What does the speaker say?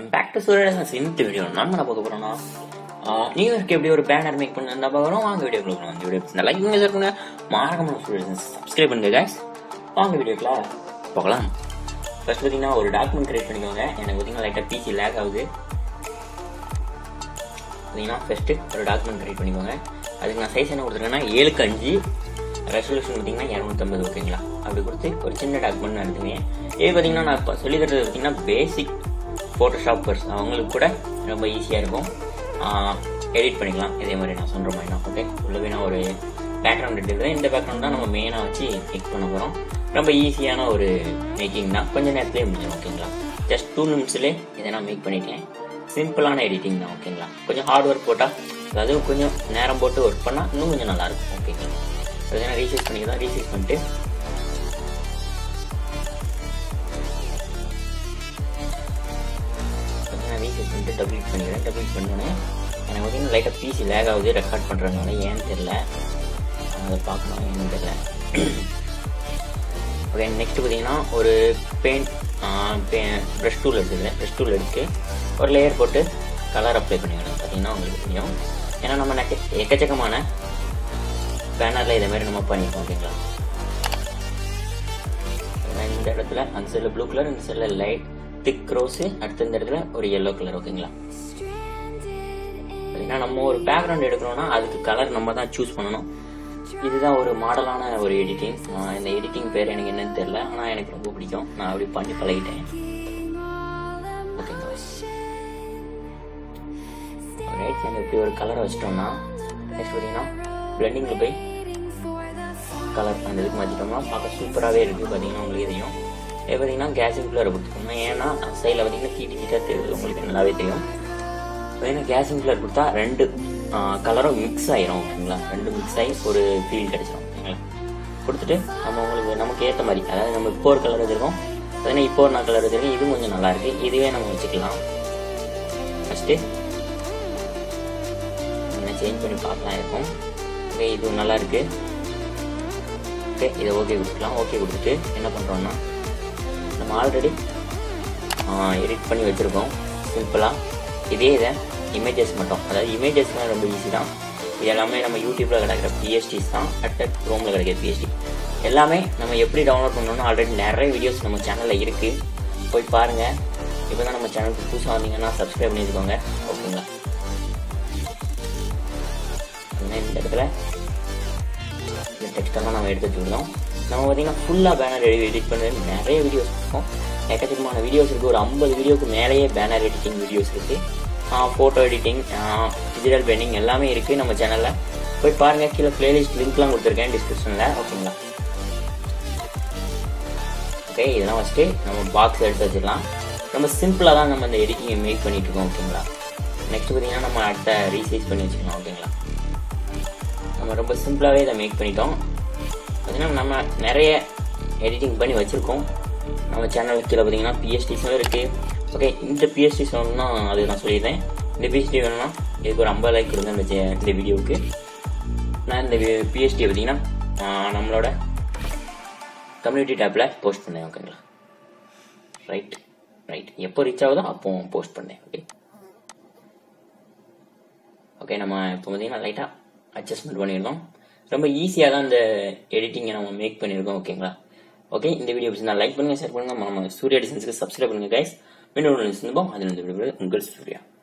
welcome back to சூரியதாசன் இந்த video நம்ம என்ன பார்க்க போறோம்னா நியூ இயர்க்கு எப்படி ஒரு பேனர் மேக் பண்ண என்ன பார்க்குறோம் வாங்க வீடியோ கொடுக்குறோம் இந்த வீடியோ நல்லா இவங்க இருக்குங்க மறக்காம சூரியதாசன் சப்ஸ்கிரைப் பண்ணுங்க guys வாங்க வீடியோக்குள்ள போகலாம் ஃபர்ஸ்ட் பார்த்தீங்கன்னா ஒரு டாக்குமெண்ட் கிரியேட் பண்ணிக்கோங்க எனக்கு பார்த்தீங்கன்னா லைட்டாக பிசி லேக் ஆகுது பார்த்தீங்கன்னா ஃபஸ்ட்டு ஒரு டாக்குமெண்ட் கிரியேட் பண்ணிக்கோங்க அதுக்கு நான் சைஸ் என்ன கொடுத்துருக்கேன்னா ஏழுக்கு அஞ்சு ரெசல்யூஷன் பார்த்தீங்கன்னா இரநூத்தம்பது ஓகேங்களா அப்படி கொடுத்து ஒரு சின்ன டாக்குமெண்ட் நான் எடுத்துக்கேன் இது பார்த்தீங்கன்னா நான் இப்போ சொல்லி தரது பார்த்தீங்கன்னா பேசிக் ஃபோட்டோஷாப்பர்ஸ் அவங்களுக்கு கூட ரொம்ப ஈஸியாக இருக்கும் எடிட் பண்ணிக்கலாம் இதே மாதிரி நான் சொல்கிற மாதிரி தான் ஓகே உள்ளவே நான் ஒரு பேக்ரவுண்ட் எடுத்துக்கிறேன் இந்த பேக்ரவுண்ட் தான் நம்ம மெயினாக வச்சு மேக் பண்ண போகிறோம் ரொம்ப ஈஸியான ஒரு மேக்கிங் தான் கொஞ்ச நேரத்துலேயே முடிஞ்சிடும் ஓகேங்களா ஜஸ்ட் டூ மினிட்ஸ்லேயே இதை நான் மேக் பண்ணிட்டேன் சிம்பிளான எடிட்டிங் தான் ஓகேங்களா கொஞ்சம் ஹார்ட் ஒர்க் போட்டால் அதாவது கொஞ்சம் நேரம் போட்டு ஒர்க் பண்ணால் இன்னும் கொஞ்சம் நல்லா இருக்கும் ஓகேங்களா அதனால் ரீசைஸ் பண்ணிக்கலாம் ரீசைஸ் பண்ணிட்டு ரீசைஸ் பண்ணிட்டு டபுள் கிளிக் பண்ணிக்கிறேன் டபுள் கிளிக் பண்ணோன்னே எனக்கு பார்த்தீங்கன்னா லைட்டாக பிசி லேக் ஆகுது ரெக்கார்ட் பண்ணுறதுனால ஏன்னு தெரில அதை பார்க்கணும் ஏன்னு தெரில ஓகே நெக்ஸ்ட் பார்த்தீங்கன்னா ஒரு பெயிண்ட் ப்ரெஷ் டூல் எடுத்துக்கிறேன் ப்ரெஷ் டூல் எடுத்து ஒரு லேயர் போட்டு கலர் அப்ளை பண்ணிக்கணும் பார்த்தீங்கன்னா உங்களுக்கு தெரியும் ஏன்னா நம்ம நெக்க எக்கச்சக்கமான பேனரில் இதே மாதிரி நம்ம பண்ணியிருக்கோம் ஓகேங்களா இந்த இடத்துல அந்த சைடில் ப்ளூ கலர் இந்த சைடில் லைட் திக் ரோஸு அடுத்த இந்த இடத்துல ஒரு எல்லோ கலர் ஓகேங்களா ஏன்னா நம்ம ஒரு பேக்ரவுண்ட் எடுக்கணும்னா அதுக்கு கலர் நம்ம தான் சூஸ் பண்ணணும் இதுதான் ஒரு மாடலான ஒரு எடிட்டிங் இந்த எடிட்டிங் பேர் எனக்கு என்னன்னு தெரியல ஆனால் எனக்கு ரொம்ப பிடிக்கும் நான் அப்படி பண்ணி பழகிட்டேன் ஓகேங்களா ரைட் நம்ம இப்படி ஒரு கலரை வச்சிட்டோம்னா நெக்ஸ்ட் பார்த்தீங்கன்னா பிளெண்டிங்கில் போய் கலர் அந்த இதுக்கு மாற்றிட்டோம்னா பார்க்க சூப்பராகவே இருக்குது பார்த்தீங்கன்னா உங்களுக்கு இதையும் இது பார்த்தீங்கன்னா கேஸிங் கலர் கொடுத்துக்கோங்க ஏன்னா சைடில் பார்த்தீங்கன்னா தீட்டி தீட்டாக தெரியுது உங்களுக்கு நல்லாவே தெரியும் பார்த்தீங்கன்னா கேஸிங் கலர் கொடுத்தா ரெண்டு கலரும் மிக்ஸ் ஆயிரும் ஓகேங்களா ரெண்டு மிக்ஸ் ஆகி ஒரு ஃபீல் கிடைச்சிரும் ஓகேங்களா கொடுத்துட்டு நம்ம உங்களுக்கு நமக்கு ஏற்ற மாதிரி அதாவது நம்ம இப்போ ஒரு கலர் வச்சுருக்கோம் பார்த்தீங்கன்னா இப்போ ஒரு நான் கலர் வச்சுருக்கேன் இது கொஞ்சம் நல்லா இருக்கு இதுவே நம்ம வச்சுக்கலாம் ஃபஸ்ட்டு சேஞ்ச் பண்ணி பார்க்கலாம் இருக்கும் ஓகே இது நல்லா இருக்கு ஓகே இதை ஓகே கொடுத்துக்கலாம் ஓகே கொடுத்துட்டு என்ன பண்ணுறோம்னா நம்ம ஆல்ரெடி எடிட் பண்ணி வச்சுருக்கோம் சிம்பிளாக இதே இதை இமேஜஸ் மட்டும் அதாவது இமேஜஸ்லாம் ரொம்ப ஈஸி தான் இது எல்லாமே நம்ம யூடியூப்பில் கிடைக்கிற பிஎஸ்டிஸ் தான் அட் க்ரோமில் கிடைக்கிற பிஎஸ்டி எல்லாமே நம்ம எப்படி டவுன்லோட் பண்ணணும்னு ஆல்ரெடி நிறைய வீடியோஸ் நம்ம சேனலில் இருக்குது போய் பாருங்கள் இப்போ தான் நம்ம சேனலுக்கு புதுசாக வந்தீங்கன்னா சப்ஸ்கிரைப் பண்ணி வச்சுக்கோங்க ஓகேங்களா இந்த இடத்துல இந்த டெக்ஸ்டெல்லாம் நம்ம எடுத்து வச்சுருந்தோம் நம்ம பார்த்தீங்கன்னா ஃபுல்லாக பேனர் எடிட் பண்ணுறது நிறைய வீடியோஸ் இருக்கும் எக்கச்சக்கமான வீடியோஸ் இருக்குது ஒரு ஐம்பது வீடியோக்கு மேலேயே பேனர் எடிட்டிங் வீடியோஸ் இருக்குது ஃபோட்டோ எடிட்டிங் டிஜிட்டல் பெயிண்டிங் எல்லாமே இருக்குது நம்ம சேனலில் போய் பாருங்கள் கீழே பிளேலிஸ்ட் லிங்க்லாம் கொடுத்துருக்கேன் டிஸ்கிரிப்ஷனில் ஓகேங்களா ஓகே இதெல்லாம் ஃபஸ்ட்டு நம்ம பாக்ஸ் எடுத்து வச்சிடலாம் ரொம்ப சிம்பிளாக தான் நம்ம இந்த எடிட்டிங்கை மேக் பண்ணிட்டு இருக்கோம் ஓகேங்களா நெக்ஸ்ட் பார்த்தீங்கன்னா நம்ம அடுத்த ரீசைஸ் பண்ணி வச்சுக்கலாம் ஓகேங்களா நம்ம ரொம்ப சிம்பிளாகவே இதை மேக் பண்ணிட்டோம் பார்த்தீங்கன்னா நம்ம நிறைய எடிட்டிங் பண்ணி வச்சுருக்கோம் நம்ம சேனல் கீழே பார்த்தீங்கன்னா பிஎஸ்டிஸும் இருக்குது ஓகே இந்த பிஎஸ்டிஸ் வேணும்னா அது நான் சொல்லியிருந்தேன் இந்த பிஎஸ்டி வேணும்னா இதுக்கு ஒரு ஐம்பது லைக் கொடுங்க இந்த இந்த வீடியோவுக்கு நான் இந்த பிஎஸ்டி பார்த்தீங்கன்னா நம்மளோட கம்யூனிட்டி டேப்பில் போஸ்ட் பண்ணேன் ஓகேங்களா ரைட் ரைட் எப்போ ரீச் ஆகுதோ அப்போ போஸ்ட் பண்ணேன் ஓகே ஓகே நம்ம இப்போ பார்த்தீங்கன்னா லைட்டாக அட்ஜஸ்ட்மெண்ட் பண்ணியிருந்தோம் ரொம்ப ஈஸியாக தான் இந்த எடிட்டிங்கை நம்ம மேக் பண்ணியிருக்கோம் ஓகேங்களா ஓகே இந்த வீடியோ பிடிச்சி லைக் பண்ணுங்க ஷேர் பண்ணுங்க நம்ம சூர்யா டிசைன்ஸ்க்கு சப்ஸ்கிரைப் பண்ணுங்க கைஸ் மீண்டும் சிந்துபம் அதில் இருந்து உங்கள் சூர்யா